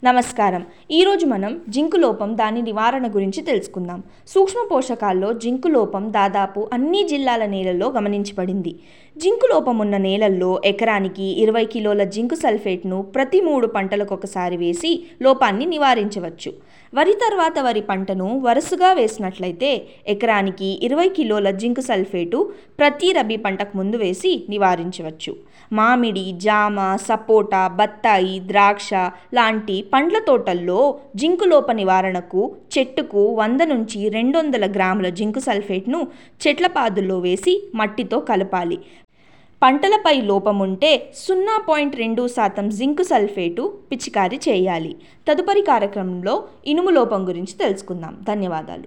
నమస్కారం ఈరోజు మనం జింకు లోపం దాని నివారణ గురించి తెలుసుకుందాం సూక్ష్మ పోషకాల్లో జింకు లోపం దాదాపు అన్ని జిల్లాల నేలల్లో గమనించబడింది జింకు లోపం ఉన్న నేలల్లో ఎకరానికి ఇరవై కిలోల జింకు సల్ఫేట్ను ప్రతి మూడు పంటలకు ఒకసారి వేసి లోపాన్ని నివారించవచ్చు వరి తర్వాత వరి పంటను వరుసగా వేసినట్లయితే ఎకరానికి ఇరవై కిలోల జింకు సల్ఫేటు ప్రతి రబీ పంటకు ముందు వేసి నివారించవచ్చు మామిడి జామ సపోటా బత్తాయి ద్రాక్ష లాంటి పండ్ల తోటల్లో జింకు లోప నివారణకు చెట్టుకు వంద నుంచి రెండు వందల గ్రాముల జింకు సల్ఫేట్ను చెట్ల పాదుల్లో వేసి మట్టితో కలపాలి పంటలపై లోపం ఉంటే సున్నా పాయింట్ రెండు శాతం జింకు సల్ఫేటు పిచికారీ చేయాలి తదుపరి కార్యక్రమంలో ఇనుము లోపం గురించి తెలుసుకుందాం ధన్యవాదాలు